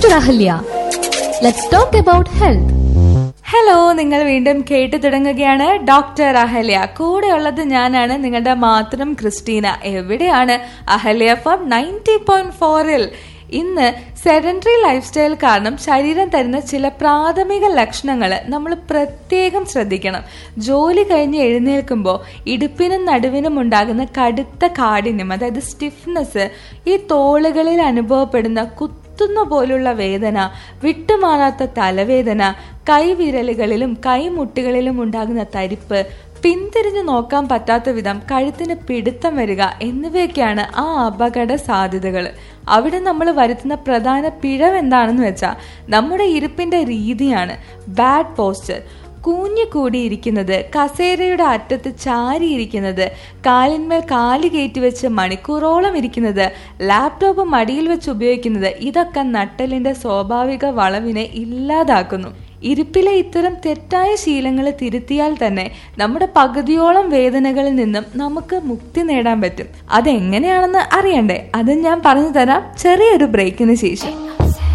doctor Ahalya let's talk about health hello നിങ്ങൾ വീണ്ടും കേട്ടു തുടങ്ങുകയാണ് ഡോക്ടർ അഹല്യ കൂടെയുള്ളത് ഞാനാണ് നിങ്ങളുടെ മാത്രം ക്രിസ്റ്റീന എവിടെയാണ് അഹല്യ ഫം നയൻറ്റി പോയിന്റ് ഫോറിൽ ഇന്ന് സെഡൻറ്ററി ലൈഫ് സ്റ്റൈൽ കാരണം ശരീരം തരുന്ന ചില പ്രാഥമിക ലക്ഷണങ്ങൾ നമ്മൾ പ്രത്യേകം ശ്രദ്ധിക്കണം ജോലി കഴിഞ്ഞ് എഴുന്നേൽക്കുമ്പോൾ ഇടുപ്പിനും നടുവിനും ഉണ്ടാകുന്ന കടുത്ത കാഠിന്യം അതായത് സ്റ്റിഫ്നെസ് ഈ തോളുകളിൽ അനുഭവപ്പെടുന്ന കുത്ത് കുത്തുന്ന പോലുള്ള വേദന വിട്ടുമാറാത്ത തലവേദന കൈവിരലുകളിലും കൈമുട്ടുകളിലും ഉണ്ടാകുന്ന തരിപ്പ് പിന്തിരിഞ്ഞു നോക്കാൻ പറ്റാത്ത വിധം കഴുത്തിന് പിടുത്തം വരിക എന്നിവയൊക്കെയാണ് ആ അപകട സാധ്യതകൾ അവിടെ നമ്മൾ വരുത്തുന്ന പ്രധാന പിഴവ് എന്താണെന്ന് വെച്ചാൽ നമ്മുടെ ഇരിപ്പിന്റെ രീതിയാണ് ബാഡ് പോസ്ചർ കൂഞ്ഞു കൂടിയിരിക്കുന്നത് കസേരയുടെ അറ്റത്ത് ചാരിയിരിക്കുന്നത് കാലിന്മേൽ കാല് കയറ്റി വെച്ച് മണിക്കൂറോളം ഇരിക്കുന്നത് ലാപ്ടോപ്പ് മടിയിൽ വെച്ച് ഉപയോഗിക്കുന്നത് ഇതൊക്കെ നട്ടലിന്റെ സ്വാഭാവിക വളവിനെ ഇല്ലാതാക്കുന്നു ഇരിപ്പിലെ ഇത്തരം തെറ്റായ ശീലങ്ങൾ തിരുത്തിയാൽ തന്നെ നമ്മുടെ പകുതിയോളം വേദനകളിൽ നിന്നും നമുക്ക് മുക്തി നേടാൻ പറ്റും അതെങ്ങനെയാണെന്ന് അറിയണ്ടേ അത് ഞാൻ പറഞ്ഞു തരാം ചെറിയൊരു ബ്രേക്കിന് ശേഷം